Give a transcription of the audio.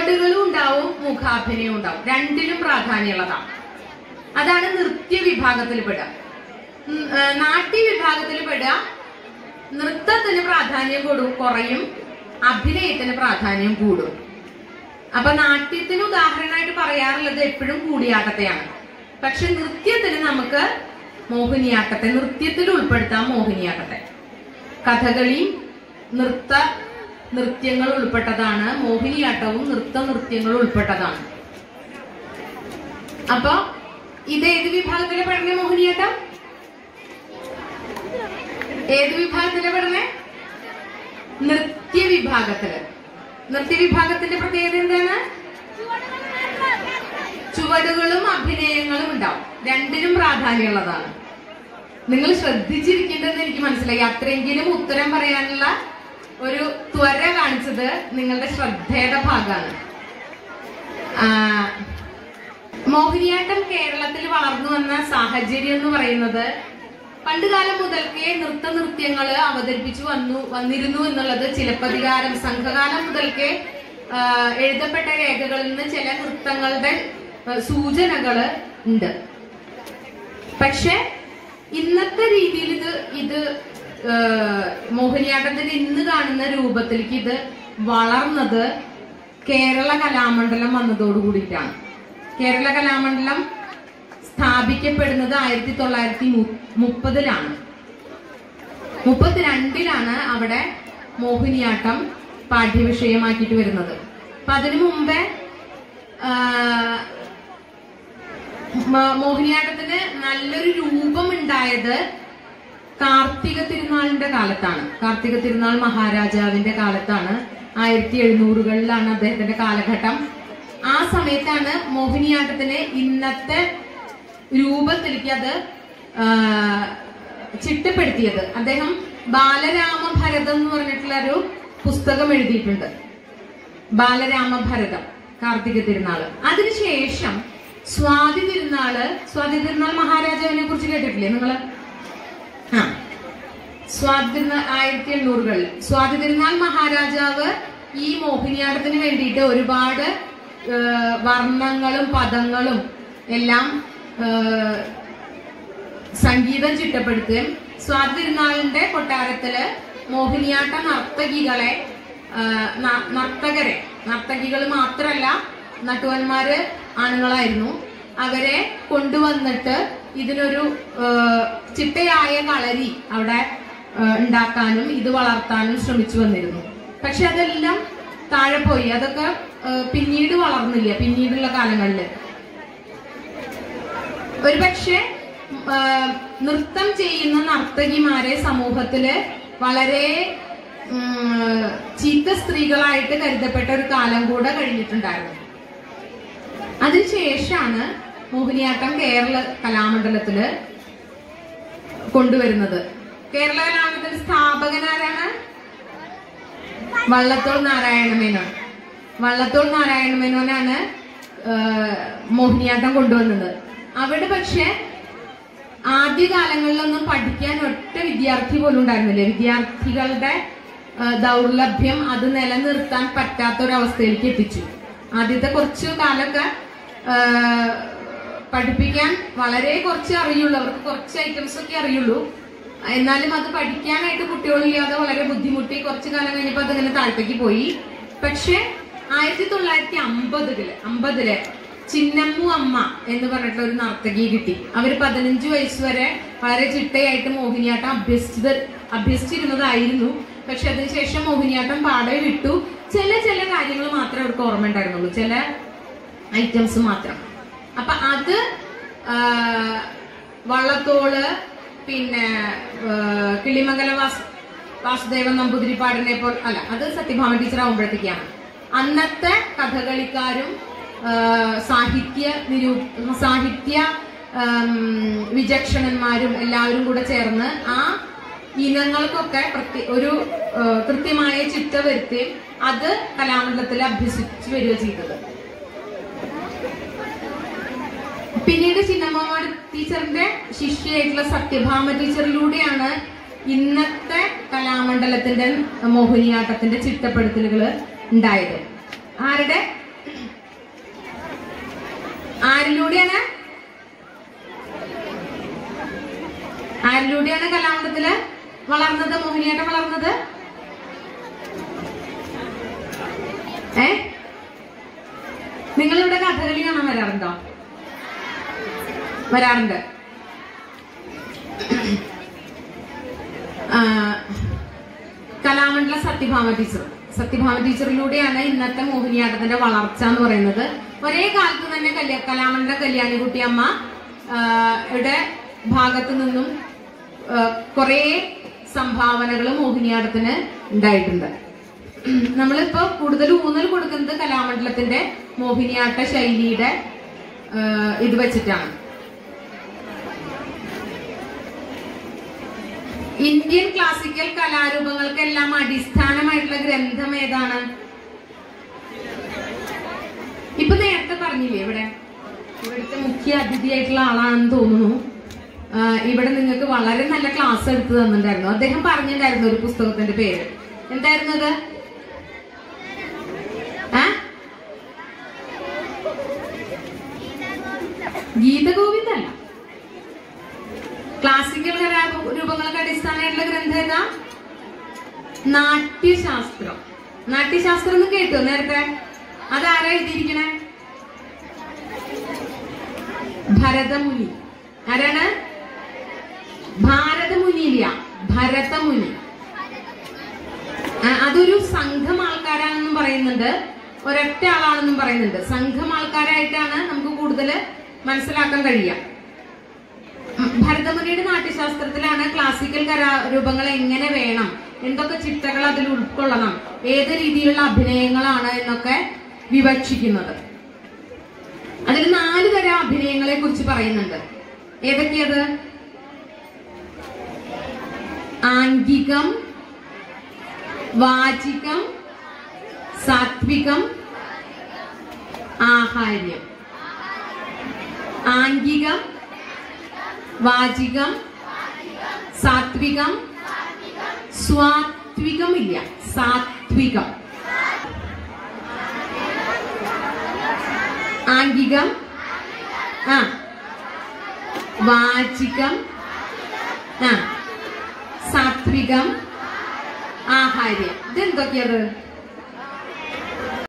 ചുവടുകളും ഉണ്ടാവും മുഖാഭിനയവും ഉണ്ടാവും രണ്ടിലും പ്രാധാന്യമുള്ളതാണ് അതാണ് നൃത്യ വിഭാഗത്തിൽ പെടുക ഉം, ഏ, നാട്യ വിഭാഗത്തിൽ പെടുക നൃത്തത്തിന് പ്രാധാന്യം കൂടും കുറയും അഭിനയത്തിന് പ്രാധാന്യം കൂടും അപ്പൊ നാട്യത്തിന് ഉദാഹരണമായിട്ട് പറയാറുള്ളത് എപ്പോഴും കൂടിയാട്ടത്തെയാണ് പക്ഷെ നൃത്യത്തിന് നമുക്ക് മോഹിനിയാട്ടത്തെ നൃത്യത്തിൽ ഉൾപ്പെടുത്താം മോഹിനിയാട്ടത്തെ കഥകളി നൃത്ത നൃത്യങ്ങൾ ഉൾപ്പെട്ടതാണ് മോഹിനിയാട്ടവും നൃത്ത നൃത്യങ്ങളും ഉൾപ്പെട്ടതാണ് അപ്പൊ ഇത് ഏത് വിഭാഗത്തിലെ പഠന മോഹിനിയാട്ടം ഏത് വിഭാഗത്തിലെ പഠന നൃത്യ വിഭാഗത്തില് നൃത്യ വിഭാഗത്തിന്റെ പ്രത്യേകത എന്താണ് ചുവടുകളും അഭിനയങ്ങളും ഉണ്ടാവും രണ്ടിനും പ്രാധാന്യമുള്ളതാണ് നിങ്ങൾ ശ്രദ്ധിച്ചിരിക്കേണ്ടതെന്ന് എനിക്ക് മനസ്സിലായി അത്രയെങ്കിലും ഉത്തരം പറയാനുള്ള ഒരു ത്വര കാണിച്ചത് നിങ്ങളുടെ ശ്രദ്ധയുടെ ഭാഗമാണ് ആ, മോഹിനിയാട്ടം കേരളത്തിൽ വളർന്നു വന്ന സാഹചര്യം എന്ന് പറയുന്നത് പണ്ടുകാലം മുതൽക്കേ നൃത്ത നൃത്യങ്ങൾ അവതരിപ്പിച്ചു വന്നു വന്നിരുന്നു എന്നുള്ളത് ചിലപ്പതികാരം സംഘകാലം മുതൽക്കേ ആ, എഴുതപ്പെട്ട രേഖകളിൽ നിന്ന് ചില നൃത്തങ്ങളുടെ ആ, സൂചനകള് ഉണ്ട് പക്ഷെ ഇന്നത്തെ രീതിയിൽ ഇത് ഇത് ആ, മോഹിനിയാട്ടത്തിന്റെ ഇന്ന് കാണുന്ന രൂപത്തിലേക്ക് ഇത് വളർന്നത് കേരള കലാമണ്ഡലം വന്നതോടു കൂടിയിട്ടാണ് കേരള കലാമണ്ഡലം സ്ഥാപിക്കപ്പെടുന്നത് ആയിരത്തി തൊള്ളായിരത്തി മുപ്പതിലാണ് മുപ്പത്തിരണ്ടിലാണ് അവിടെ മോഹിനിയാട്ടം പാഠ്യവിഷയമാക്കിയിട്ട് വരുന്നത് അപ്പൊ അതിനു മുമ്പേ ആ, മ- മോഹിനിയാട്ടത്തിന് നല്ലൊരു രൂപം ഉണ്ടായത് കാർത്തിക തിരുനാളിന്റെ കാലത്താണ് കാർത്തിക തിരുനാൾ മഹാരാജാവിന്റെ കാലത്താണ് ആയിരത്തി എഴുന്നൂറുകളിലാണ് അദ്ദേഹത്തിന്റെ കാലഘട്ടം ആ സമയത്താണ് മോഹിനിയാട്ടത്തിന് ഇന്നത്തെ രൂപത്തിലേക്ക് അത് ആ, ചിട്ടപ്പെടുത്തിയത് അദ്ദേഹം ബാലരാമഭരതം എന്ന് പറഞ്ഞിട്ടുള്ള ഒരു പുസ്തകം എഴുതിയിട്ടുണ്ട് ബാലരാമഭരതം കാർത്തിക തിരുനാള് അതിനുശേഷം സ്വാതി തിരുനാള് സ്വാതി തിരുനാൾ മഹാരാജാവിനെ കുറിച്ച് കേട്ടിട്ടില്ലേ നിങ്ങള് ആ സ്വാതി തിരുനാൾ ആയിരത്തി എണ്ണൂറുകളിൽ സ്വാതി തിരുനാൾ മഹാരാജാവ് ഈ മോഹിനിയാട്ടത്തിന് വേണ്ടിയിട്ട് ഒരുപാട് ആ, വർണ്ണങ്ങളും പദങ്ങളും എല്ലാം ആ, സംഗീതം ചിട്ടപ്പെടുത്തുകയും സ്വാതി തിരുനാളിന്റെ കൊട്ടാരത്തില് മോഹിനിയാട്ട നർത്തകികളെ ആ, ന- നർത്തകരെ നർത്തകികൾ മാത്രല്ല നട്ടുവന്മാര് ആണുങ്ങളായിരുന്നു അവരെ കൊണ്ടുവന്നിട്ട് ഇതിനൊരു ആ, ചിട്ടയായ കളരി അവിടെ ആ, ഉണ്ടാക്കാനും ഇത് വളർത്താനും ശ്രമിച്ചു വന്നിരുന്നു പക്ഷെ അതെല്ലാം താഴെ പോയി അതൊക്കെ ആ, പിന്നീട് വളർന്നില്ല പിന്നീടുള്ള കാലങ്ങളില് ഒരുപക്ഷെ ആ, നൃത്തം ചെയ്യുന്ന നർത്തകിമാരെ സമൂഹത്തില് വളരെ ഉം, ചീത്ത സ്ത്രീകളായിട്ട് കരുതപ്പെട്ട ഒരു കാലം കൂടെ കഴിഞ്ഞിട്ടുണ്ടായിരുന്നു അതിനുശേഷമാണ് മോഹിനിയാട്ടം കേരള കലാമണ്ഡലത്തില് കൊണ്ടുവരുന്നത് കേരള കലാമണ്ഡലത്തിന്റെ സ്ഥാപകൻ ആരാണ് വള്ളത്തോൾ നാരായണ മേനോൻ വള്ളത്തോൾ നാരായണ മേനോനാണ് ആ, മോഹിനിയാട്ടം കൊണ്ടുവന്നത് അവിടെ പക്ഷെ ആദ്യകാലങ്ങളിലൊന്നും പഠിക്കാൻ ഒറ്റ വിദ്യാർത്ഥി പോലും ഉണ്ടായിരുന്നില്ല വിദ്യാർത്ഥികളുടെ ആ, ദൗർലഭ്യം അത് നിലനിർത്താൻ പറ്റാത്തൊരവസ്ഥയിലേക്ക് എത്തിച്ചു ആദ്യത്തെ കുറച്ചു കാലമൊക്കെ ആ, പഠിപ്പിക്കാൻ വളരെ കുറച്ച് അറിയുള്ളൂ അവർക്ക് കുറച്ച് ഐറ്റംസ് ഒക്കെ അറിയുള്ളൂ എന്നാലും അത് പഠിക്കാനായിട്ട് കുട്ടികളില്ലാതെ വളരെ ബുദ്ധിമുട്ടി കുറച്ചു കാലം കഴിഞ്ഞപ്പോൾ അതിങ്ങനെ താഴത്തേക്ക് പോയി പക്ഷെ ആയിരത്തി തൊള്ളായിരത്തി അമ്പതില് അമ്പതില് ചിന്നമ്മു അമ്മ എന്ന് പറഞ്ഞിട്ടുള്ള ഒരു നർത്തകി കിട്ടി അവര് പതിനഞ്ചു വയസ്സ് വരെ വളരെ ചിട്ടയായിട്ട് മോഹിനിയാട്ടം അഭ്യസിച്ചത് അഭ്യസിച്ചിരുന്നതായിരുന്നു പക്ഷെ അതിനുശേഷം മോഹിനിയാട്ടം പാടെ വിട്ടു ചില ചില കാര്യങ്ങൾ മാത്രമേ അവർക്ക് ഓർമ്മ ഉണ്ടായിരുന്നുള്ളൂ ചില ഐറ്റംസ് മാത്രം അപ്പൊ അത് ആ, വള്ളത്തോള് പിന്നെ ആ, കിളിമംഗല വാസ് വാസുദേവൻ നമ്പൂതിരിപ്പാടിനെ പോൽ അല്ല അത് സത്യഭാമ ടീച്ചർ ആവുമ്പോഴത്തേക്കാണ് അന്നത്തെ കഥകളിക്കാരും ആ, സാഹിത്യ നിരൂ സാഹിത്യ ആം, വിചക്ഷണന്മാരും എല്ലാവരും കൂടെ ചേർന്ന് ആ ഇനങ്ങൾക്കൊക്കെ പ്രത്യ- ഒരു ആ, കൃത്യമായ ചിട്ട വരുത്തുകയും അത് കലാമണ്ഡലത്തിൽ അഭ്യസിച്ചു വരിക ചെയ്തത് പിന്നീട് ചിന്നമ്മ ടീച്ചറിന്റെ ശിഷ്യയായിട്ടുള്ള സത്യഭാമ ടീച്ചറിലൂടെയാണ് ഇന്നത്തെ കലാമണ്ഡലത്തിന്റെ മോഹിനിയാട്ടത്തിന്റെ ചിട്ടപ്പെടുത്തലുകൾ ഉണ്ടായത് ആരുടെ ആരിലൂടെയാണ് ആരിലൂടെയാണ് കലാമണ്ഡലത്തില് വളർന്നത് മോഹിനിയാട്ടം വളർന്നത് ഏ നിങ്ങളിവിടെ കഥകളി കാണാൻ വരാറുണ്ടോ വരാറുണ്ട് ആ, കലാമണ്ഡല സത്യഭാമ ടീച്ചർ സത്യഭാമ ടീച്ചറിലൂടെയാണ് ഇന്നത്തെ മോഹിനിയാട്ടത്തിന്റെ വളർച്ച എന്ന് പറയുന്നത് ഒരേ കാലത്ത് തന്നെ കല്യാ കലാമണ്ഡല കല്യാണിക്കുട്ടി അമ്മ ആ, യുടെ ഭാഗത്ത് നിന്നും കുറെ സംഭാവനകൾ മോഹിനിയാട്ടത്തിന് ഉണ്ടായിട്ടുണ്ട് നമ്മളിപ്പോ കൂടുതൽ ഊന്നൽ കൊടുക്കുന്നത് കലാമണ്ഡലത്തിന്റെ മോഹിനിയാട്ട ശൈലിയുടെ ആ, ഇത് വെച്ചിട്ടാണ് ഇന്ത്യൻ ക്ലാസിക്കൽ കലാരൂപങ്ങൾക്കെല്ലാം അടിസ്ഥാനമായിട്ടുള്ള ഗ്രന്ഥം ഏതാണ് ഇപ്പൊ നേരത്തെ പറഞ്ഞില്ലേ ഇവിടെ ഇവിടുത്തെ മുഖ്യ അതിഥിയായിട്ടുള്ള ആളാണെന്ന് തോന്നുന്നു ആ, ഇവിടെ നിങ്ങൾക്ക് വളരെ നല്ല ക്ലാസ് എടുത്തു തന്നിട്ടുണ്ടായിരുന്നു അദ്ദേഹം പറഞ്ഞിട്ടുണ്ടായിരുന്നു ഒരു പുസ്തകത്തിന്റെ പേര് എന്തായിരുന്നു അത് ആ? ഗീതഗോവിന്ദല്ല ക്ലാസിക്കൽ കലാരൂപങ്ങൾക്ക് അടിസ്ഥാനമായിട്ടുള്ള ഗ്രന്ഥം ഏതാ നാട്യശാസ്ത്രം നാട്യശാസ്ത്രം എന്ന് കേട്ടോ നേരത്തെ അതാരാ എഴുതിയിരിക്കണേ ഭരതമുനി ആരാണ് ഭാരതമുനിയില്ല ഭരതമുനി ആ, അതൊരു സംഘം ആൾക്കാരാണെന്നും പറയുന്നുണ്ട് ഒരൊറ്റ ആളാണെന്നും പറയുന്നുണ്ട് സംഘം ആൾക്കാരായിട്ടാണ് നമുക്ക് കൂടുതൽ മനസ്സിലാക്കാൻ കഴിയുക ഉം, ഭരതമുനിയുടെ നാട്യശാസ്ത്രത്തിലാണ് ക്ലാസിക്കൽ കലാരൂപങ്ങൾ എങ്ങനെ വേണം എന്തൊക്കെ ചിട്ടകൾ അതിൽ ഉൾക്കൊള്ളണം ഏത് രീതിയിലുള്ള അഭിനയങ്ങളാണ് എന്നൊക്കെ വിവക്ഷിക്കുന്നത് അതിൽ നാല് തരം അഭിനയങ്ങളെ കുറിച്ച് പറയുന്നുണ്ട് ഏതൊക്കെയത് ആംഗികം വാചികം സാത്വികം ആഹാര്യം ആംഗികം വാചികം സാത്വികം സ്വാത്വികം ഇല്ല സാത്വികം ആംഗികം ആ വാചികം ആ സാത്വികം ആഹാര്യം ഇതെന്തൊക്കെയത്